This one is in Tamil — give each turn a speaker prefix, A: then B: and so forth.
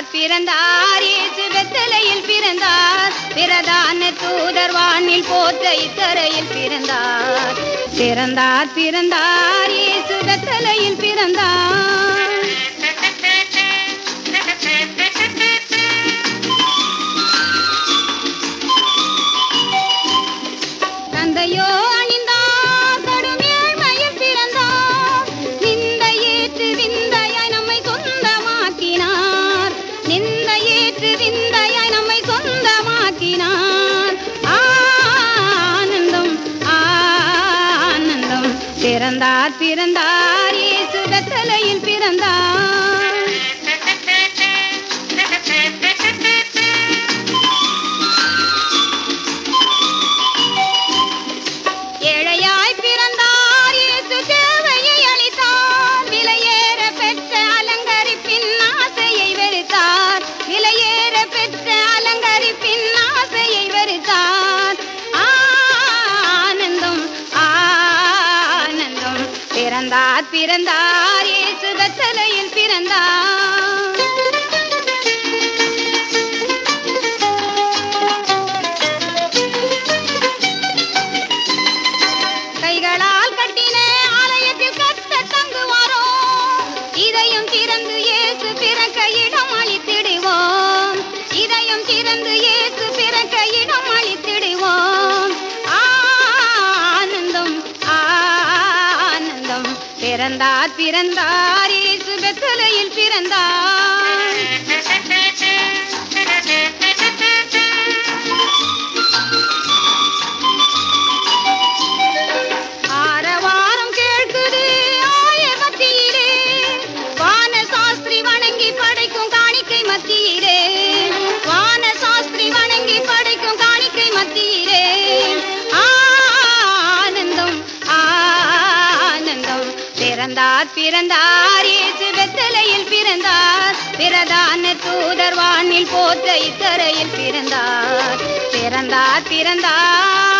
A: பிறந்தார் பிறந்தார் இயேசு வெத்தலையில் பிறந்தார் பிரதான தூதர் வானில் போற்ற இக்கரையில் பிறந்தார் பிறந்தார் பிறந்தார் இயேசு வெத்தலையில் பிறந்தார் தந்தையோ அணிந்தார் கடும் ஏழ்மையில் பிறந்தார் நிந்தை ஏற்று விந்தையாய் நம்மை சொந்தமாக்கினார் நிந்தை ஏற்று விந்தையாய் நம்மை சொந்தமாக்கினார் ஆனந்தம் ஆனந்தம் பிறந்தார் பிறந்தார் இயேசு வெத்தலையில் பிறந்தார் ஏழையாய் பிறந்தார் இயேசு சேவையை அளித்தார் விலையேற பெற்ற அலங்கரிப்பின் ஆசையை வெறுத்தார் விலையேற பெற்ற அலங்கரிப்பின் ஆசையை வெறுத்தார் ஆனந்தம் ஆனந்தம் பிறந்தார் பிறந்தார் இயேசு வெத்தலையில் பிறந்தார் கைகளால் கட்டின ஆலயத்தில் கத்த தங்குவாரோ இதயம் திறந்து இயேசு பிறக்க இடம் அளித்திடுவோம் இதயம் திறந்து இயேசு பிறக்க இடம் அளித்திடுவோம் ஆனந்தம் ஆனந்தம் பிறந்தார் பிறந்தார் இயேசு பெத்தலையில் பிறந்தார் ஆரவாரம் கேட்குது ஆய மத்தியிலே வான சாஸ்திரி வணங்கி படைக்கும் காணிக்கை மத்தியிலே வான சாஸ்திரி வணங்கி படைக்கும் காணிக்கை மத்தியிலே ஆனந்தம் ஆனந்தம் பிறந்தார் பிறந்தார் இயேசு வெத்தலையில் பிறந்தார் பிரதான தூதர் வானில் போற்ற இக்கரையில் பிறந்தார் பிறந்தார் பிறந்தார்